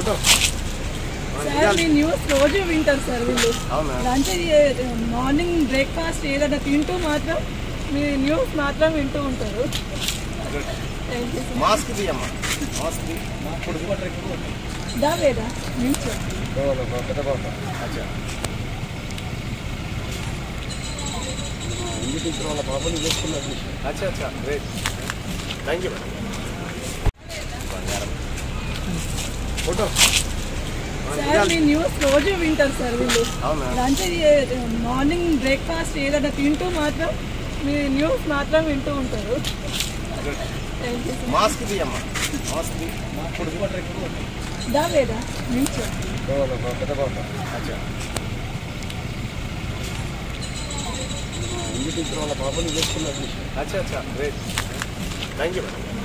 photo sir మీ news రోజు వింటారు సార్ వీళ్ళు అవునా లంచ్ మార్నింగ్ బ్రేక్ఫాస్ట్ ఏదైనా తింటూ మాత్రం మీ న్యూస్ మాత్రం వింటూ ఉంటారు థ్యాంక్ యూ సార్ మాస్క్ తీయమ్మా మాస్క్ తీ దా లేదా నిల్చో పెద్ద బాబా అచ్చా ఇంటి టీచర్ వాళ్ళ పాపని చేసుకున్నారు అచ్చా అచ్చా గ్రేట్ థ్యాంక్ యూ మేడం బంగారం ఫోటో సార్ మీ న్యూస్ రోజు వింటారు సార్ వీళ్ళు అవునా లంచ్ మార్నింగ్ బ్రేక్ఫాస్ట్ ఏదైనా తింటూ మాత్రం మీ న్యూస్ మాత్రం వింటూ ఉంటారు థ్యాంక్ యూ సార్ మాస్క్ తీయమ్మా మాస్క్ తీ దా లేదా నిల్చో పెద్ద బాబా అచ్చా ఇంటి టీచర్ వాళ్ళ పాపని చేసుకున్నారు అచ్చా అచ్చా గ్రేట్ థ్యాంక్ యూ మేడం